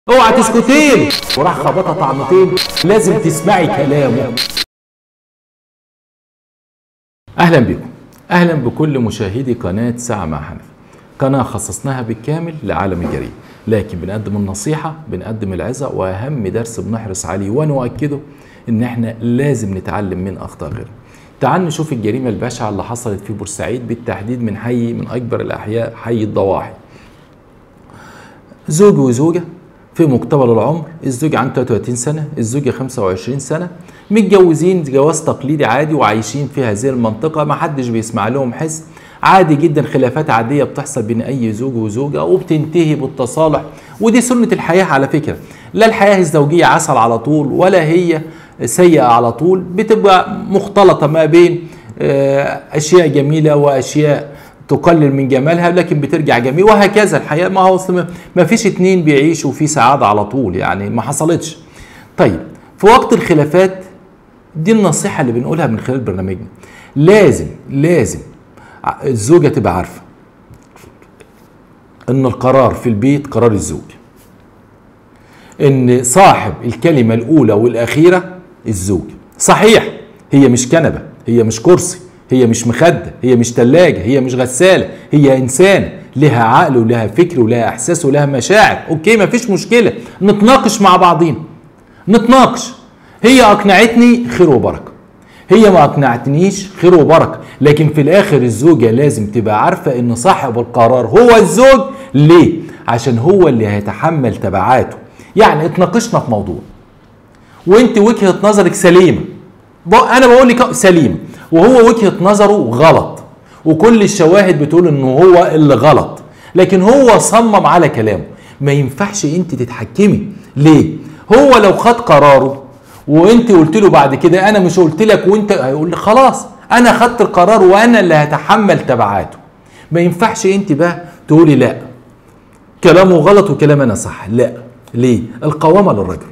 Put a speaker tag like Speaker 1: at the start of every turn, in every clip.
Speaker 1: اوعى تسكتي له وراح خبطها طعنتين لازم تسمعي كلامه اهلا بكم اهلا بكل مشاهدي قناه ساعه مع حنفي قناه خصصناها بالكامل لعالم الجريمه لكن بنقدم النصيحه بنقدم العظه واهم درس بنحرص عليه ونؤكده ان احنا لازم نتعلم من اخطاء غيرنا تعال نشوف الجريمه البشعه اللي حصلت في بورسعيد بالتحديد من حي من اكبر الاحياء حي الضواحي زوج وزوجه في مقتبل العمر الزوج عنده 33 سنة الزوجة 25 سنة متجوزين جواز تقليدي عادي وعايشين في هذه المنطقة ما حدش بيسمع لهم حس عادي جدا خلافات عادية بتحصل بين أي زوج وزوجة وبتنتهي بالتصالح ودي سنة الحياة على فكرة لا الحياة الزوجية عسل على طول ولا هي سيئة على طول بتبقى مختلطة ما بين أشياء جميلة وأشياء تقلل من جمالها لكن بترجع جميل وهكذا الحياه ما هو ما فيش اتنين بيعيشوا في سعاده على طول يعني ما حصلتش. طيب في وقت الخلافات دي النصيحه اللي بنقولها من خلال برنامجنا لازم لازم الزوجه تبقى عارفه ان القرار في البيت قرار الزوج. ان صاحب الكلمه الاولى والاخيره الزوج. صحيح هي مش كنبه هي مش كرسي هي مش مخدة هي مش تلاجة هي مش غسالة هي إنسان لها عقل ولها فكر ولها إحساس ولها مشاعر أوكي مفيش مشكلة نتناقش مع بعضين نتناقش هي أقنعتني خير وبركة هي ما أقنعتنيش خير وبركة لكن في الآخر الزوجة لازم تبقى عارفة إن صاحب القرار هو الزوج ليه؟ عشان هو اللي هيتحمل تبعاته يعني اتناقشنا في موضوع وانت وجهة نظرك سليمة انا بقول لك سليمه وهو وجهه نظره غلط وكل الشواهد بتقول انه هو اللي غلط لكن هو صمم على كلامه ما ينفعش انت تتحكمي ليه هو لو خد قراره وانت قلت له بعد كده انا مش قلت لك وانت هيقول لي خلاص انا خدت القرار وانا اللي هتحمل تبعاته ما ينفعش انت بقى تقولي لا كلامه غلط وكلام انا صح لا ليه القوامه للرجل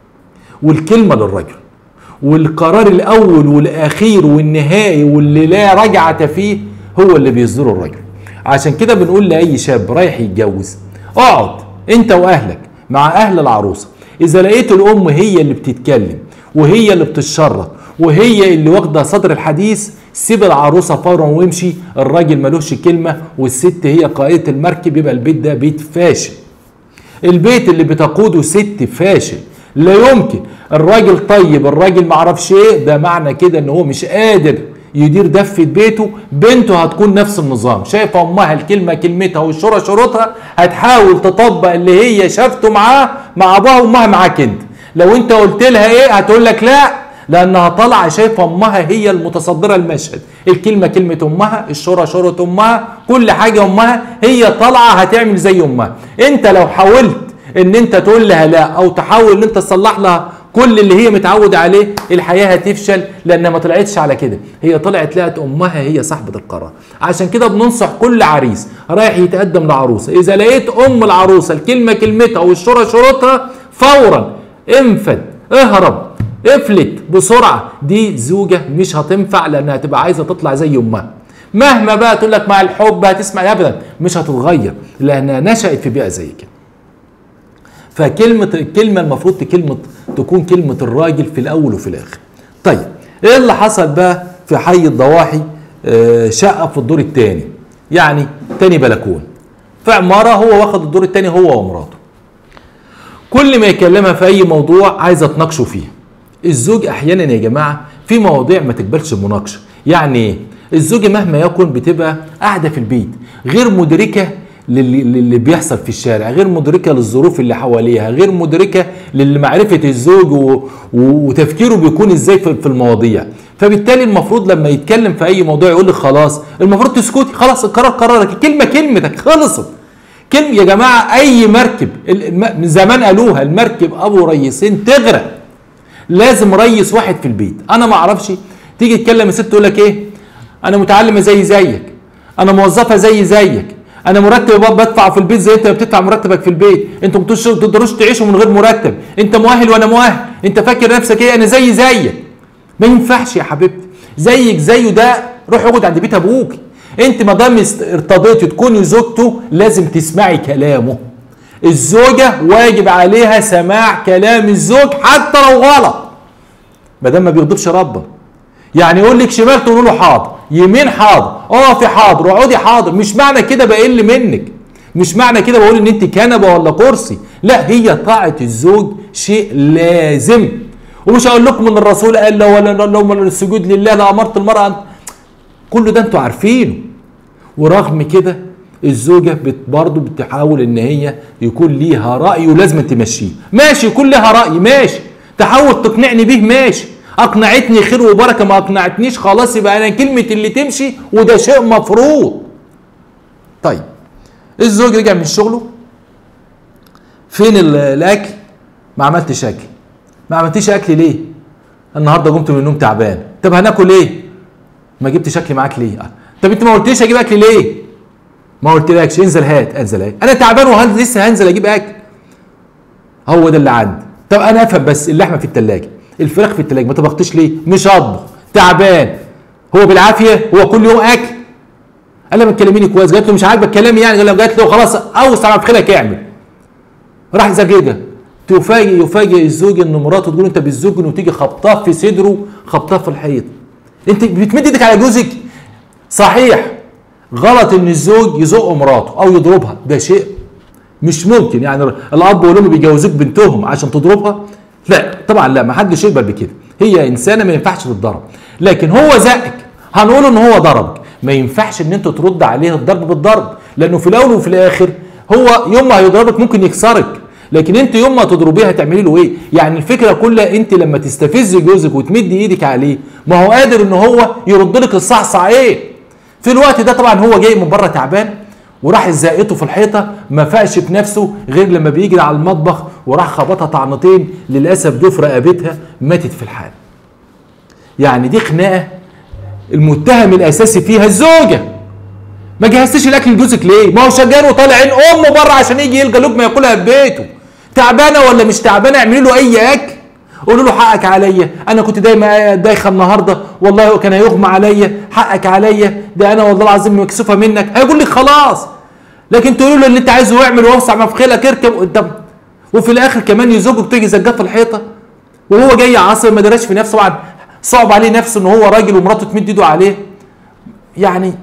Speaker 1: والكلمه للرجل والقرار الاول والاخير والنهائي واللي لا رجعه فيه هو اللي بيصدره الرجل عشان كده بنقول لاي شاب رايح يتجوز اقعد انت واهلك مع اهل العروسه اذا لقيت الام هي اللي بتتكلم وهي اللي بتتشرط وهي اللي واخده صدر الحديث سيب العروسه فورا وامشي الراجل ملوش كلمه والست هي قائده المركب يبقى البيت ده بيت فاشل البيت اللي بتقوده ست فاشل لا يمكن الراجل طيب الراجل معرفش ايه ده معنى كده ان هو مش قادر يدير دفة بيته بنته هتكون نفس النظام شايفة امها الكلمة كلمتها والشورى شروطها هتحاول تطبق اللي هي شافته معاه مع ابوها وامها معاك انت لو انت قلت لها ايه هتقول لك لا لانها طالعه شايفه امها هي المتصدره المشهد الكلمه كلمه امها الشورى شورة امها كل حاجه امها هي طالعه هتعمل زي امها انت لو حاولت ان انت تقول لها لا او تحاول ان انت تصلح لها كل اللي هي متعودة عليه الحياة هتفشل لأنها ما طلعتش على كده هي طلعت لقت أمها هي صاحبة القرار عشان كده بننصح كل عريس رايح يتقدم لعروسة إذا لقيت أم العروسة الكلمة كلمتها والشورى شروطها فورا انفد اهرب افلت بسرعة دي زوجة مش هتنفع لأنها هتبقى عايزة تطلع زي أمها مهما بقى تقول لك مع الحب هتسمع ابدا مش هتتغير لانها نشأت في بيئة زي كده فكلمة الكلمة المفروض كلمة تكون كلمة الراجل في الأول وفي الآخر. طيب إيه اللي حصل بقى في حي الضواحي آه شقة في الدور الثاني يعني تاني بلكون في عمارة هو واخد الدور الثاني هو ومراته. كل ما يكلمها في أي موضوع عايزة تناقشه فيه. الزوج أحيانا يا جماعة في مواضيع ما تقبلش المناقشة، يعني إيه؟ الزوجة مهما يكن بتبقى قاعدة في البيت غير مدركة للي بيحصل في الشارع غير مدركه للظروف اللي حواليها غير مدركه لمعرفه الزوج و... وتفكيره بيكون ازاي في المواضيع فبالتالي المفروض لما يتكلم في اي موضوع يقول لك خلاص المفروض تسكتي خلاص القرار قرارك الكلمه كلمتك خلصت كلمه يا جماعه اي مركب من زمان قالوها المركب ابو ريسين تغرق لازم ريس واحد في البيت انا ما اعرفش تيجي تكلم الست تقول لك ايه انا متعلمه زي زيك انا موظفه زي زيك انا مرتب بدفع في البيت زي انت بتدفع مرتبك في البيت انتوا ما تقدروش تعيشوا من غير مرتب انت مؤهل وانا مؤهل انت فاكر نفسك ايه انا زي زيك ما ينفعش يا حبيبتي زيك زيه ده روح اقعد عند بيت ابوك انت ما دام ارتضيتي تكوني زوجته لازم تسمعي كلامه الزوجة واجب عليها سماع كلام الزوج حتى لو غلط ما دام ما بيغضبش ربنا يعني يقول لك شمال تقول له حاضر يمين حاضر اقفي حاضر اقعدي حاضر مش معنى كده بقل منك مش معنى كده بقول ان انت كنبه ولا كرسي لا هي طاعه الزوج شيء لازم ومش هقول لكم ان الرسول قال لو ولا لو السجود لله لامرت المراه أن كل ده انتوا عارفينه ورغم كده الزوجة بت برضه بتحاول ان هي يكون ليها رأي ولازم تمشيه ماشي يكون لها رأي ماشي تحاول تقنعني بيه ماشي اقنعتني خير وبركة ما اقنعتنيش خلاص يبقى انا كلمة اللي تمشي وده شيء مفروض طيب الزوج رجع من شغله فين الاكل ما عملتش اكل ما عملتيش اكل ليه النهارده قمت من النوم تعبان طب هناكل ايه ما جبتش اكل معاك ليه طب انت ما قلتليش اجيب اكل ليه ما قلتلكش انزل هات انزل هات انا تعبان وهل لسه هنزل اجيب اكل هو ده اللي عندي طب انا افهم بس اللحمه في الثلاجه الفراخ في الثلاجه ما طبختش ليه مش اطبخ تعبان هو بالعافيه هو كل يوم اكل قال لها ما تكلميني كويس قالت له مش عاجبك كلامي يعني قال لها قالت له خلاص اوسع ما بخيلك اعمل راح زجاجه تفاجئ يفاجئ الزوج ان مراته تقول انت بالزوج وتيجي خبطاه في صدره خبطاه في الحيط انت بتمد ايدك على جوزك صحيح غلط ان الزوج يزق مراته او يضربها ده شيء مش ممكن يعني الاب والام بيجوزوك بنتهم عشان تضربها لا طبعا لا ما حدش يقبل بكده هي انسانه ما ينفعش تتضرب لكن هو زقك هنقول ان هو ضربك ما ينفعش ان انت ترد عليه الضرب بالضرب لانه في الاول وفي الاخر هو يوم ما هيضربك ممكن يكسرك لكن انت يوم ما تضربيه هتعملي له ايه يعني الفكره كلها انت لما تستفز جوزك وتمدي ايدك عليه ما هو قادر ان هو يرد لك الصعصع ايه في الوقت ده طبعا هو جاي من بره تعبان وراح زائته في الحيطه ما فاقش بنفسه غير لما بيجري على المطبخ وراح خبطها طعنتين للاسف دو في رقبتها ماتت في الحال يعني دي خناقه المتهم الاساسي فيها الزوجه ما جهزتش الاكل لجوزك ليه ما هو شجان وطالع عين امه بره عشان يجي يلقى لقمه ياكلها في بيته تعبانه ولا مش تعبانه اعملي له اي اكل قولوا له حقك عليا انا كنت دايما دايخه النهارده والله كان هيغمى عليا حقك عليا ده انا والله العظيم مكسوفه منك هيقول لك خلاص لكن تقولوا له اللي انت عايزه اعمل واوسع ما في خيلك اركب قدام وفي الاخر كمان يزوجك تيجي زجاه في الحيطه وهو جاي عصر ما دراش في نفسه بعد صعب عليه نفسه ان هو راجل ومراته تمد ايده عليه يعني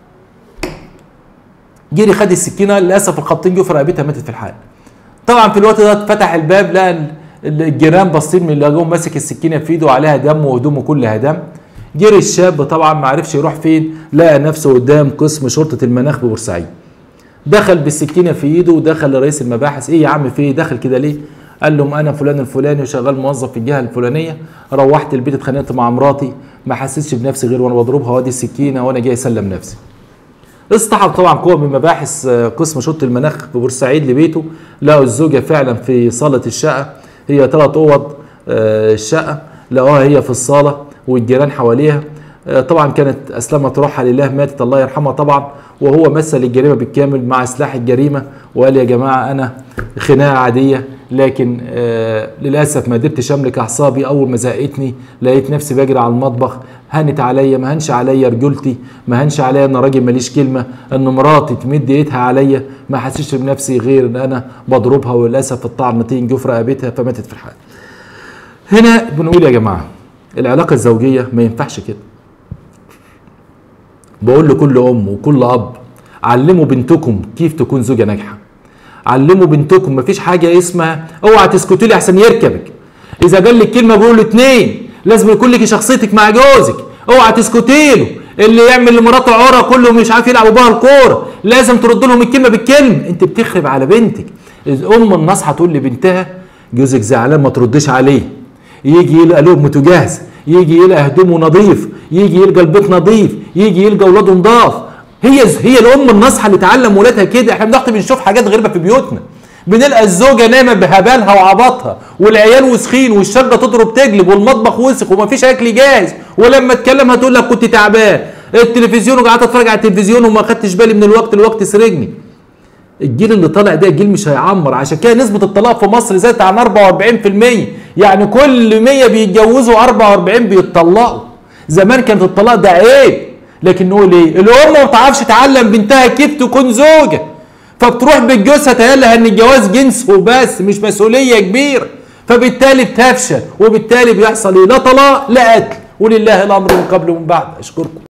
Speaker 1: جري خد السكينه للاسف الخبطين جه في رقبتها ماتت في الحال طبعا في الوقت ده فتح الباب لقى الجيران باصين من لقوه ماسك السكينه في ايده وعليها دم وهدومه كلها دم جري الشاب طبعا ما عرفش يروح فين لقى نفسه قدام قسم شرطه المناخ ببورسعيد دخل بالسكينه في ايده ودخل لرئيس المباحث ايه يا عم في ايه دخل كده ليه قال لهم انا فلان الفلاني وشغال موظف في الجهه الفلانيه روحت البيت اتخانقت مع مراتي ما حسيتش بنفسي غير وانا بضربها وادي السكينه وانا جاي اسلم نفسي اصطحب طبعا قوة من مباحث قسم شرطة المناخ في بورسعيد لبيته لقوا الزوجة فعلا في صالة الشقة هي ثلاث أوض الشقة لقوها هي في الصالة والجيران حواليها طبعا كانت أسلمت روحها لله ماتت الله يرحمها طبعا وهو مثل الجريمة بالكامل مع سلاح الجريمة وقال يا جماعة أنا خناقة عادية لكن آه للاسف ما قدرتش املك اعصابي اول ما زهقتني لقيت نفسي بجري على المطبخ هنت عليا ما هنش عليا رجولتي ما هنش عليا ان راجل ماليش كلمه ان مراتي تمد ايدها عليا ما حسيتش بنفسي غير ان انا بضربها وللاسف الطعنتين جو في رقبتها فماتت في الحال هنا بنقول يا جماعه العلاقه الزوجيه ما ينفعش كده بقول لكل ام وكل اب علموا بنتكم كيف تكون زوجه ناجحه علموا بنتكم مفيش حاجه اسمها اوعى تسكتي لي احسن يركبك اذا قال لك كلمه بقول له اتنين لازم يكون لك شخصيتك مع جوزك اوعى تسكتي له اللي يعمل لمراته عوره كله مش عارف يلعبوا بها الكوره لازم ترد لهم الكلمه بالكلمه انت بتخرب على بنتك الام الناصحه تقول لبنتها جوزك زعلان ما تردش عليه يجي يلقى لقمته جاهزه يجي يلقى هدومه نظيف يجي يلقى البيت نظيف يجي يلقى اولاده نضاف هي هي الام الناصحه اللي تعلم ولادها كده احنا بنخت بنشوف حاجات غريبه في بيوتنا بنلقى الزوجه نايمه بهبالها وعبطها والعيال وسخين والشقه تضرب تجلب والمطبخ وسخ ومفيش اكل جاهز ولما تكلم هتقول لك كنت تعبان التلفزيون وقعدت اتفرج على التلفزيون وما خدتش بالي من الوقت الوقت سرقني الجيل اللي طالع ده جيل مش هيعمر عشان كده نسبة الطلاق في مصر زادت عن 44% يعني كل 100 بيتجوزوا 44 بيتطلقوا زمان كانت الطلاق ده عيب لكن نقول ايه الام ما بتعرفش تعلم بنتها كيف تكون زوجه فبتروح بتجوزها تهيألها ان الجواز جنس وبس مش مسؤوليه كبيره فبالتالي بتفشل وبالتالي بيحصل ايه لا طلاق لا قتل ولله الامر من قبل ومن بعد اشكركم